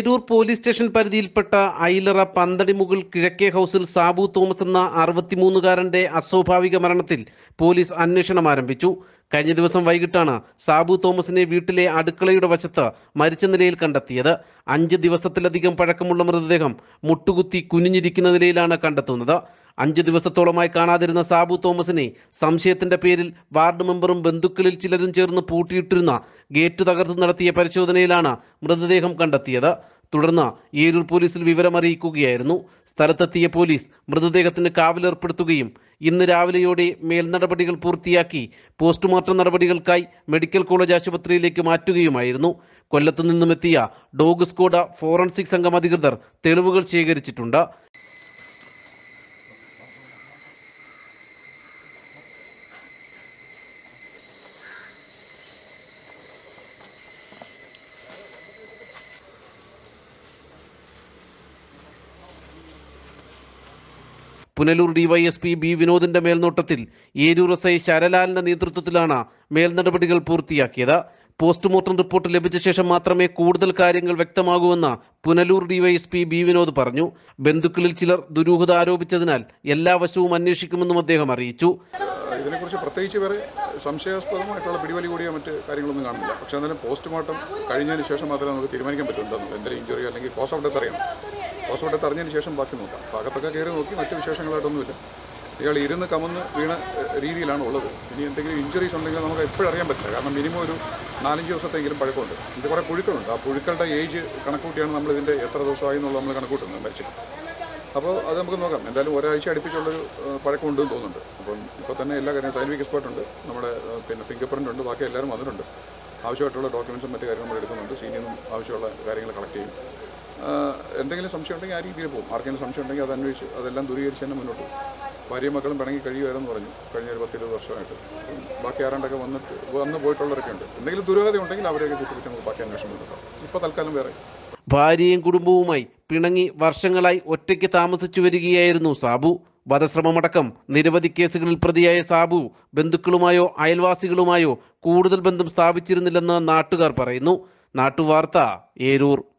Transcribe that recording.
Eroor police station പരിധിയിൽപ്പെട്ട ഐലറ പന്തടിമുകൾ കിഴക്കേ ഹൗസിൽ സാബു തോമസ് എന്ന അറുപത്തിമൂന്നുകാരന്റെ അസ്വാഭാവിക മരണത്തിൽ പോലീസ് അന്വേഷണം ആരംഭിച്ചു കഴിഞ്ഞ ദിവസം വൈകിട്ടാണ് സാബു തോമസിനെ വീട്ടിലെ അടുക്കളയുടെ വശത്ത് മരിച്ച നിലയിൽ കണ്ടെത്തിയത് അഞ്ച് ദിവസത്തിലധികം പഴക്കമുള്ള മൃതദേഹം മുട്ടുകുത്തി കുനിഞ്ഞിരിക്കുന്ന നിലയിലാണ് കണ്ടെത്തുന്നത് അഞ്ച് ദിവസത്തോളമായി കാണാതിരുന്ന സാബു തോമസിനെ സംശയത്തിന്റെ പേരിൽ വാർഡ് മെമ്പറും ബന്ധുക്കളിൽ ചിലരും ചേർന്ന് പൂട്ടിയിട്ടിരുന്ന ഗേറ്റ് തകർത്ത് നടത്തിയ പരിശോധനയിലാണ് മൃതദേഹം കണ്ടെത്തിയത് തുടർന്ന് ഏരൂർ പോലീസിൽ വിവരമറിയിക്കുകയായിരുന്നു സ്ഥലത്തെത്തിയ പോലീസ് മൃതദേഹത്തിന് കാവലേർപ്പെടുത്തുകയും ഇന്ന് രാവിലെയോടെ മേൽനടപടികൾ പൂർത്തിയാക്കി പോസ്റ്റ്മോർട്ടം നടപടികൾക്കായി മെഡിക്കൽ കോളേജ് ആശുപത്രിയിലേക്ക് മാറ്റുകയുമായിരുന്നു കൊല്ലത്തു നിന്നുമെത്തിയ ഡോഗ് സ്ക്വാഡ് ഫോറൻസിക് സംഘം അധികൃതർ തെളിവുകൾ ശേഖരിച്ചിട്ടുണ്ട് പുനലൂർ ഡിവൈഎസ്പി ബി വിനോദിന്റെ മേൽനോട്ടത്തിൽ ഏരൂർ എസ് ഐ ശരലാലിന്റെ നേതൃത്വത്തിലാണ് മേൽനടപടികൾ പൂർത്തിയാക്കിയത് പോസ്റ്റ്മോർട്ടം റിപ്പോർട്ട് ലഭിച്ച ശേഷം മാത്രമേ കൂടുതൽ കാര്യങ്ങൾ വ്യക്തമാകൂവെന്ന് പുനലൂർ ഡിവൈഎസ്പി ബി വിനോദ് പറഞ്ഞു ബന്ധുക്കളിൽ ചിലർ ദുരൂഹത ആരോപിച്ചതിനാൽ എല്ലാ വശവും അന്വേഷിക്കുമെന്നും അദ്ദേഹം അറിയിച്ചു ഇതിനെക്കുറിച്ച് പ്രത്യേകിച്ച് വേറെ സംശയാസ്പദമായിട്ടുള്ള പിടിവലി കൂടിയോ മറ്റ് കാര്യങ്ങളൊന്നും കാണുന്നില്ല പക്ഷേ എന്നാലും പോസ്റ്റ്മോർട്ടം കഴിഞ്ഞതിന് ശേഷം മാത്രമേ നമുക്ക് തീരുമാനിക്കാൻ പറ്റൂ എന്താണെന്ന് എന്തെങ്കിലും ഇഞ്ചുറി അല്ലെങ്കിൽ കോസ് ഔട്ട് അറിയണം കോസ് ഔട്ട് അറിഞ്ഞതിന് ശേഷം ബാക്കി നോക്കാം അപ്പോൾ അകത്തൊക്കെ കയറി നോക്കി മറ്റ് വിശേഷങ്ങളായിട്ടൊന്നുമില്ല ഇയാൾ ഇരുന്ന് കമന്ന് വീണ ഏഹ്, രീതിയിലാണ് ഉള്ളത് ഇനി എന്തെങ്കിലും ഇഞ്ചുറീസ് ഉണ്ടെങ്കിൽ നമുക്ക് എപ്പോഴും അറിയാൻ പറ്റില്ല കാരണം മിനിമം ഒരു നാലഞ്ച് ദിവസത്തെങ്കിലും പഴക്കമുണ്ട് ഇത് കുറേ പുഴുക്കളുണ്ട് ആ പുഴുക്കളുടെ ഏജ് കണക്കൂട്ടിയാണ് നമ്മൾ ഇതിൻ്റെ എത്ര ദിവസമായി എന്നുള്ളത് നമ്മൾ കണക്കൂട്ടുന്നത് മരിച്ചിട്ട് അപ്പോൾ അത് നമുക്ക് നോക്കാം എന്തായാലും ഒരാഴ്ച അടുപ്പിച്ചുള്ളൊരു ഏഹ്, പഴക്കമുണ്ടെന്ന് തോന്നുന്നുണ്ട് അപ്പം ഇപ്പോൾ തന്നെ എല്ലാ കാര്യങ്ങളും സയൻറ്റിഫിക് എക്സ്പേർട്ട് ഉണ്ട് നമ്മുടെ ഏഹ്, പിന്നെ ഫിംഗർ പ്രിൻ്റ് ഉണ്ട് ബാക്കി എല്ലാവരും വന്നിട്ടുണ്ട് ആവശ്യമായിട്ടുള്ള ഡോക്യുമെൻസും മറ്റു കാര്യങ്ങളും നമ്മൾ എടുക്കുന്നുണ്ട് സീനിയറും ആവശ്യമുള്ള കാര്യങ്ങൾ കളക്ട് ചെയ്യും ഏഹ്, എന്തെങ്കിലും സംശയം ഉണ്ടെങ്കിൽ ആ രീതിയിൽ പോകും ആർക്കെങ്കിലും സംശയം ഉണ്ടെങ്കിൽ അത് അന്വേഷിച്ച് അതെല്ലാം ദൂരീകരിച്ച് തന്നെ മുന്നോട്ട് പോകും ഭാര്യയും മക്കളും പിണങ്ങി കഴിയുമായിരുന്നു പറഞ്ഞു കഴിഞ്ഞ ഒരു പത്തിരുപത് വർഷമായിട്ട് അപ്പം ബാക്കി ആരാണ്ടൊക്കെ വന്നിട്ട് വന്ന് പോയിട്ടുള്ളവരൊക്കെ ഉണ്ട് എന്തെങ്കിലും ദുരൂഹത ഉണ്ടെങ്കിൽ അവരെയൊക്കെ ചുറ്റിപ്പിച്ച് നമുക്ക് ബാക്കി അന്വേഷണം നടത്താം ഇപ്പോൾ തൽക്കാലം വേറെ ഭാര്യയും കുടുംബവുമായി പിണങ്ങി വർഷങ്ങളായി ഒറ്റയ്ക്ക് താമസിച്ചു വരികയായിരുന്നു സാബു വധശ്രമമടക്കം നിരവധി കേസുകളിൽ പ്രതിയായ സാബു ബന്ധുക്കളുമായോ അയൽവാസികളുമായോ കൂടുതൽ ബന്ധം സ്ഥാപിച്ചിരുന്നില്ലെന്ന് നാട്ടുകാർ പറയുന്നു നാട്ടുവാർത്ത ഏരൂർ